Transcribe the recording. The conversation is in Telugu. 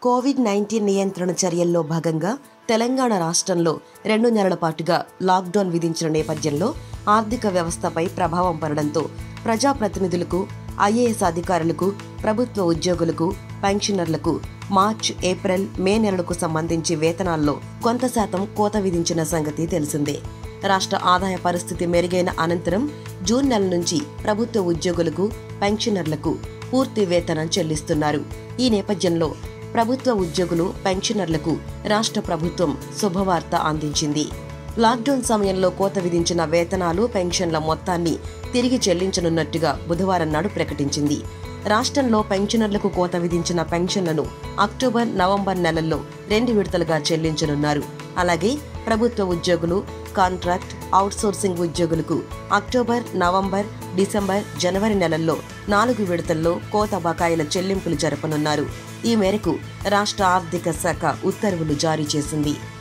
కోవిడ్ నైన్టీన్ నియంత్రణ చర్యల్లో భాగంగా తెలంగాణ రాష్ట్రంలో రెండు నెలల పాటుగా లాక్డౌన్ విధించిన నేపథ్యంలో ఆర్థిక వ్యవస్థపై ప్రభావం పడడంతో ప్రజాప్రతినిధులకు ఐఏఎస్ అధికారులకు ప్రభుత్వ ఉద్యోగులకు పెన్షనర్లకు మార్చ్ ఏప్రిల్ మే నెలలకు సంబంధించి వేతనాల్లో కొంత శాతం కోత విధించిన సంగతి తెలిసిందే రాష్ట్ర ఆదాయ పరిస్థితి మెరుగైన అనంతరం జూన్ నెల నుంచి ప్రభుత్వ ఉద్యోగులకు పెన్షనర్లకు పూర్తి వేతనం చెల్లిస్తున్నారు ఈ నేపథ్యంలో ప్రభుత్వ ఉద్యోగులు పెన్షనర్లకు రాష్ట్ర ప్రభుత్వం శుభవార్త అందించింది లాక్డౌన్ సమయంలో కోత విధించిన వేతనాలు పెన్షన్ల మొత్తాన్ని తిరిగి చెల్లించనున్నట్టుగా బుధవారం నాడు ప్రకటించింది రాష్ట్రంలో పెన్షనర్లకు కోత విధించిన పెన్షన్లను అక్టోబర్ నవంబర్ నెలల్లో రెండు విడతలుగా చెల్లించనున్నారు అలాగే ప్రభుత్వ ఉద్యోగులు కాంట్రాక్ట్ అవుట్సోర్సింగ్ ఉద్యోగులకు అక్టోబర్ నవంబర్ డిసెంబర్ జనవరి నెలల్లో నాలుగు విడతల్లో కోత బకాయిల చెల్లింపులు జరపనున్నారు ఈ మేరకు రాష్ట్ర ఆర్థిక శాఖ ఉత్తర్వులు జారీ చేసింది